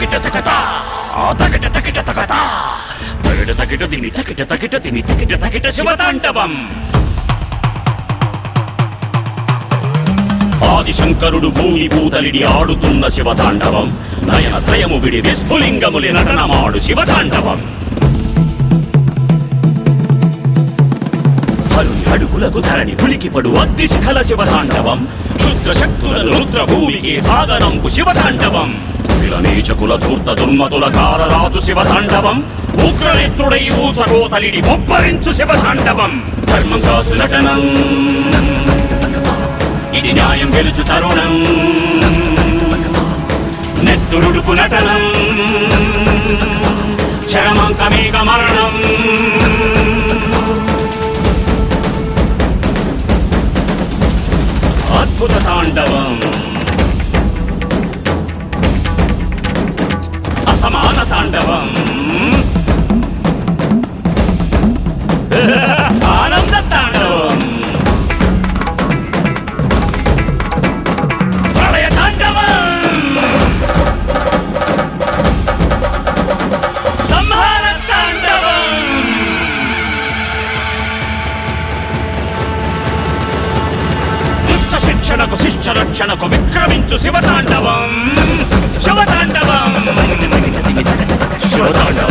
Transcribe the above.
తకిట తకట ఆ తకిట తకిట తకట తకిట తకిట దిని తకిట తకిట దిని తకిట తకిట శివతాండవం ఆదిశంకరుడు భూమి పూతలిడి ఆడుతున్న శివతాండవం నయన త్రయము విడి విస్ఫులింగములి నటనమాడు శివతాండవం హరుని అడుగులకు ధరణి పులికిపడు అగ్ని శిఖల శివతాండవం క్షుద్ర శక్తులను రుద్ర భూమికి సాగనంపు శివతాండవం నీచకుల ధూర్త దుర్మతుల కారరాజు శివతాండవం ఉగ్రనేత్రుడై ఊచకోతలిడి మొబ్బరించు శివతాండవం ధర్మం కాచు నటనం ఇది న్యాయం గెలుచు తరుణం నెత్తురుడుకు నటనం చరమంకమేక మరణం అద్భుత తాండవం అసమాన తాండవం ఆనంద తాండవం ప్రళయ తాండవం సంహార తాండవం దుష్ట శిక్షణకు శిష్ట రక్షణకు విక్రమించు శివతాండవం శివతాండవం శివతాండవం